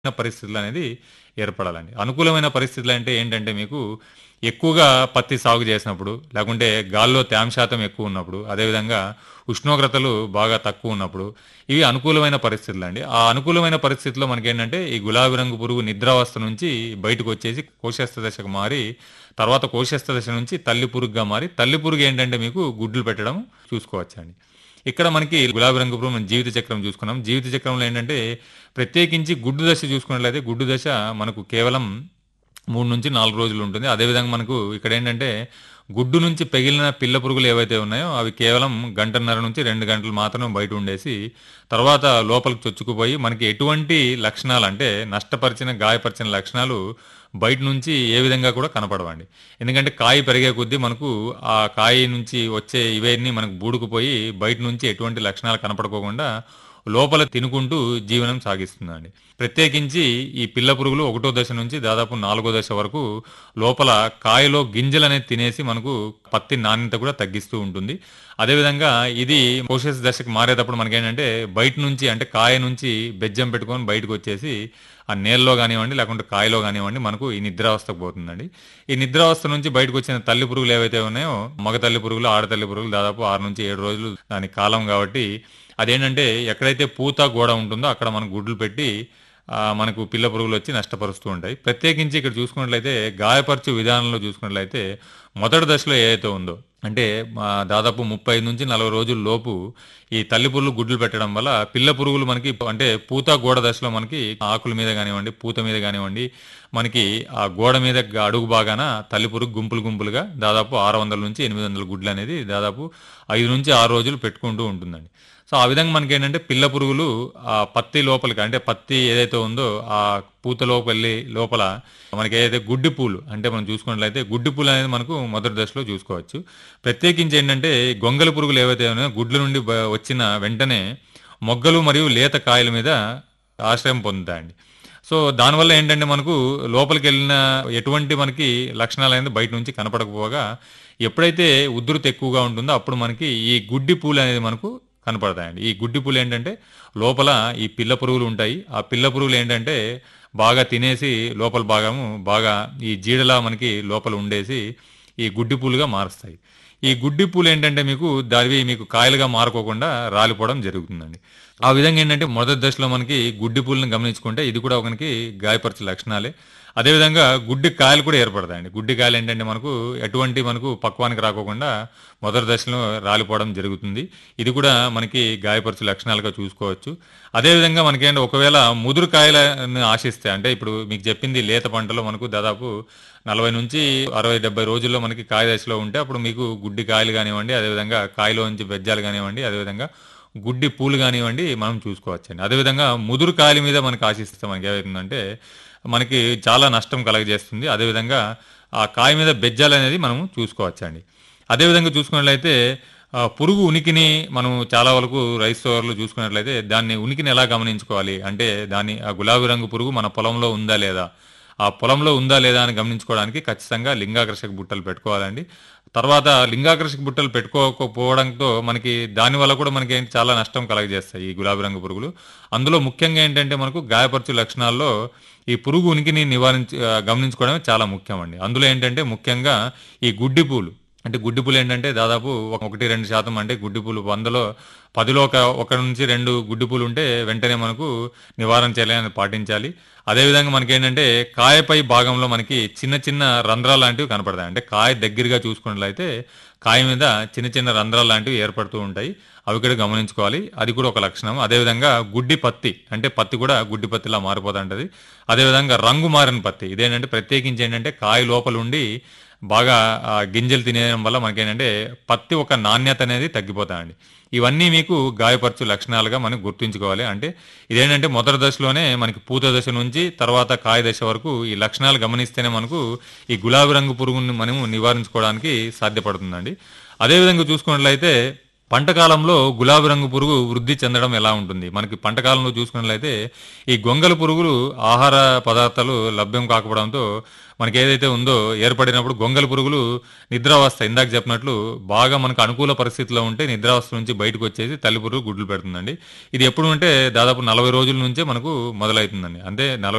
పరిస్థితులు అనేది ఏర్పడాలండి అనుకూలమైన పరిస్థితులు అంటే ఏంటంటే మీకు ఎక్కువగా పత్తి సాగు చేసినప్పుడు లేకుంటే గాల్లో తేమ శాతం ఎక్కువ ఉన్నప్పుడు అదేవిధంగా ఉష్ణోగ్రతలు బాగా తక్కువ ఉన్నప్పుడు ఇవి అనుకూలమైన పరిస్థితులు అండి ఆ అనుకూలమైన పరిస్థితుల్లో మనకి ఏంటంటే ఈ గులాబీ రంగు పురుగు నిద్రావస్థ నుంచి బయటకు వచ్చేసి కోశస్థ దశకు మారి తర్వాత కోశస్థ దశ నుంచి తల్లి పురుగుగా మారి తల్లి పురుగు ఏంటంటే మీకు గుడ్లు పెట్టడం చూసుకోవచ్చండి ఇక్కడ మనకి గులాబీ రంగు పురుగు మనం జీవిత చక్రం చూసుకున్నాం జీవిత చక్రంలో ఏంటంటే ప్రత్యేకించి గుడ్డు దశ చూసుకున్నట్లయితే గుడ్డు దశ మనకు కేవలం మూడు నుంచి నాలుగు రోజులు ఉంటుంది అదేవిధంగా మనకు ఇక్కడ ఏంటంటే గుడ్డు నుంచి పెగిలిన పిల్ల పురుగులు ఏవైతే ఉన్నాయో అవి కేవలం గంటన్నర నుంచి రెండు గంటలు మాత్రమే బయట ఉండేసి తర్వాత లోపలికి చొచ్చుకుపోయి మనకి ఎటువంటి లక్షణాలు అంటే నష్టపరిచిన గాయపరిచిన లక్షణాలు బయట నుంచి ఏ విధంగా కూడా కనపడవండి ఎందుకంటే కాయ పెరిగే కొద్దీ మనకు ఆ కాయ నుంచి వచ్చే ఇవన్నీ మనకు బూడుకుపోయి బయట నుంచి ఎటువంటి లక్షణాలు కనపడుకోకుండా లోపల తినుకుంటూ జీవనం సాగిస్తుందండి ప్రత్యేకించి ఈ పిల్ల పురుగులు ఒకటో దశ నుంచి దాదాపు నాలుగో దశ వరకు లోపల కాయలో గింజలు అనేది తినేసి మనకు పత్తి నాణ్యత కూడా తగ్గిస్తూ ఉంటుంది అదేవిధంగా ఇది పోషస్ దశకు మారేటప్పుడు మనకేంటంటే బయట నుంచి అంటే కాయ నుంచి బెజ్జం పెట్టుకొని బయటకు వచ్చేసి ఆ నేలలో కానివ్వండి లేకుంటే కాయలో కానివ్వండి మనకు ఈ నిద్రావస్థకు పోతుందండి ఈ నిద్రావస్థ నుంచి బయటకు వచ్చిన తల్లి పురుగులు ఏవైతే ఉన్నాయో మగ తల్లి పురుగులు ఆడతల్లి పురుగులు దాదాపు ఆరు నుంచి ఏడు రోజులు దాని కాలం కాబట్టి అదేంటంటే ఎక్కడైతే పూత గోడ ఉంటుందో అక్కడ మనం గుడ్లు పెట్టి ఆ, మనకు పిల్ల పురుగులు వచ్చి నష్టపరుస్తూ ఉంటాయి ప్రత్యేకించి ఇక్కడ చూసుకున్నట్లయితే గాయపరచు విధానంలో చూసుకున్నట్లయితే మొదటి దశలో ఏదైతే ఉందో అంటే ఆ, దాదాపు ముప్పై నుంచి నలభై రోజుల లోపు ఈ తల్లి పురుగులు గుడ్లు పెట్టడం వల్ల పిల్ల పురుగులు మనకి అంటే పూత గోడ దశలో మనకి ఆకుల మీద కానివ్వండి పూత మీద కానివ్వండి మనకి ఆ గోడ మీద అడుగు బాగాన తల్లి పురుగు గుంపులు గుంపులుగా దాదాపు ఆరు వందల నుంచి ఎనిమిది వందల గుడ్లు అనేది దాదాపు ఐదు నుంచి ఆరు రోజులు పెట్టుకుంటూ ఉంటుందండి సో ఆ విధంగా మనకి ఏంటంటే పిల్ల పురుగులు ఆ పత్తి లోపలికి అంటే పత్తి ఏదైతే ఉందో ఆ పూత లోపలి లోపల మనకి ఏదైతే గుడ్డి పూలు అంటే మనం చూసుకున్నట్లయితే గుడ్డి పూలు అనేది మనకు మొదటి దశలో చూసుకోవచ్చు ప్రత్యేకించి ఏంటంటే గొంగలి పురుగులు ఏవైతే ఉన్నాయో గుడ్ల నుండి బ- వచ్చిన వెంటనే మొగ్గలు మరియు లేత కాయల మీద ఆశ్రయం పొందుతాయండి సో దానివల్ల ఏంటంటే మనకు లోపలికి వెళ్ళిన ఎటువంటి మనకి లక్షణాలు అనేది బయట నుంచి కనపడకపోగా ఎప్పుడైతే ఉధృతి ఎక్కువగా ఉంటుందో అప్పుడు మనకి ఈ గుడ్డి పూలు అనేది మనకు కనపడతాయండి ఈ గుడ్డి పూలు ఏంటంటే లోపల ఈ పిల్ల పురుగులు ఉంటాయి ఆ పిల్ల పురుగులు ఏంటంటే బాగా తినేసి లోపల భాగము బాగా ఈ జీడలా మనకి లోపల ఉండేసి ఈ గుడ్డి పూలుగా మారుస్తాయి ఈ గుడ్డి పూలు ఏంటంటే మీకు దానివి మీకు కాయలుగా మారుకోకుండా రాలిపోవడం జరుగుతుందండి ఆ విధంగా ఏంటంటే మొదటి దశలో మనకి గుడ్డి పూలను గమనించుకుంటే ఇది కూడా ఒకనికి గాయపరిచే లక్షణాలే అదేవిధంగా గుడ్డి కాయలు కూడా ఏర్పడతాయండి గుడ్డి కాయలు ఏంటంటే మనకు ఎటువంటి మనకు పక్వానికి రాకోకుండా మొదటి దశలో రాలిపోవడం జరుగుతుంది ఇది కూడా మనకి గాయపరిచే లక్షణాలుగా చూసుకోవచ్చు అదేవిధంగా మనకేంటి ఒకవేళ ముదురు కాయలను ఆశిస్తే అంటే ఇప్పుడు మీకు చెప్పింది లేత పంటలో మనకు దాదాపు నలభై నుంచి అరవై డెబ్బై రోజుల్లో మనకి కాయ దశలో ఉంటే అప్పుడు మీకు గుడ్డి కాయలు కానివ్వండి అదేవిధంగా కాయలో నుంచి బెజ్జాలు కానివ్వండి అదేవిధంగా గుడ్డి పూలు కానివ్వండి మనం చూసుకోవచ్చండి అదేవిధంగా ముదురు కాయల మీద మనకి ఆశిస్తే మనకి ఏమవుతుందంటే మనకి చాలా నష్టం కలగజేస్తుంది అదేవిధంగా ఆ కాయ మీద బెజ్జాలు అనేది మనం చూసుకోవచ్చండి అదేవిధంగా చూసుకున్నట్లయితే ఆ, పురుగు ఉనికిని మనం చాలా వరకు రైస్ సోవర్లు చూసుకున్నట్లయితే దాన్ని ఉనికిని ఎలా గమనించుకోవాలి అంటే దాని ఆ గులాబీ రంగు పురుగు మన పొలంలో ఉందా లేదా ఆ పొలంలో ఉందా లేదా అని గమనించుకోవడానికి ఖచ్చితంగా లింగాకర్షక బుట్టలు పెట్టుకోవాలండి తర్వాత లింగాకర్షక బుట్టలు పెట్టుకోకపోవడంతో మనకి దానివల్ల కూడా మనకి ఏంటి చాలా నష్టం కలగజేస్తాయి ఈ గులాబీ రంగు పురుగులు అందులో ముఖ్యంగా ఏంటంటే మనకు గాయపరచు లక్షణాల్లో ఈ పురుగు ఉనికిని నివారించి ఆ, గమనించుకోవడం చాలా ముఖ్యం అండి అందులో ఏంటంటే ముఖ్యంగా ఈ గుడ్డి పూలు అంటే గుడ్డి పూలు ఏంటంటే దాదాపు ఒక- ఒకటి రెండు శాతం అంటే గుడ్డి పూలు వందలో పదిలో ఒక ఒక నుంచి రెండు గుడ్డి పూలు ఉంటే వెంటనే మనకు నివారణ చేయాలని పాటించాలి అదేవిధంగా మనకి ఏంటంటే కాయపై భాగంలో మనకి చిన్న చిన్న రంధ్రాలు లాంటివి కనపడతాయి అంటే కాయ దగ్గరగా చూసుకున్నట్లయితే కాయ మీద చిన్న చిన్న రంధ్రాలు లాంటివి ఏర్పడుతూ ఉంటాయి అవి కూడా గమనించుకోవాలి అది కూడా ఒక లక్షణం అదేవిధంగా గుడ్డి పత్తి అంటే పత్తి కూడా గుడ్డి పత్తిలా మారిపోతుంటది అదేవిధంగా రంగు మారిన పత్తి ఇదేంటంటే ప్రత్యేకించి ఏంటంటే కాయ లోపల ఉండి బాగా ఆ, గింజలు తినేయడం వల్ల మనకేంటంటే పత్తి ఒక నాణ్యత అనేది తగ్గిపోతాయండి ఇవన్నీ మీకు గాయపరచు లక్షణాలుగా మనం గుర్తుంచుకోవాలి అంటే ఇదేంటంటే మొదటి దశలోనే మనకి పూత దశ నుంచి తర్వాత కాయ దశ వరకు ఈ లక్షణాలు గమనిస్తేనే మనకు ఈ గులాబీ రంగు పురుగుని మనము నివారించుకోవడానికి సాధ్యపడుతుందండి అదేవిధంగా చూసుకున్నట్లయితే పంట కాలంలో గులాబీ రంగు పురుగు వృద్ధి చెందడం ఎలా ఉంటుంది మనకి పంట కాలంలో చూసుకున్నట్లయితే ఈ గొంగల పురుగులు ఆహార పదార్థాలు లభ్యం కాకపోవడంతో మనకి ఏదైతే ఉందో ఏర్పడినప్పుడు గొంగల పురుగులు నిద్రావస్థ ఇందాక చెప్పినట్లు బాగా మనకు అనుకూల పరిస్థితిలో ఉంటే నిద్రావస్థ నుంచి బయటకు వచ్చేసి తల్లి పురుగు గుడ్లు పెడుతుందండి ఇది ఎప్పుడు అంటే దాదాపు నలభై రోజుల నుంచే మనకు మొదలవుతుందండి అంటే నలభై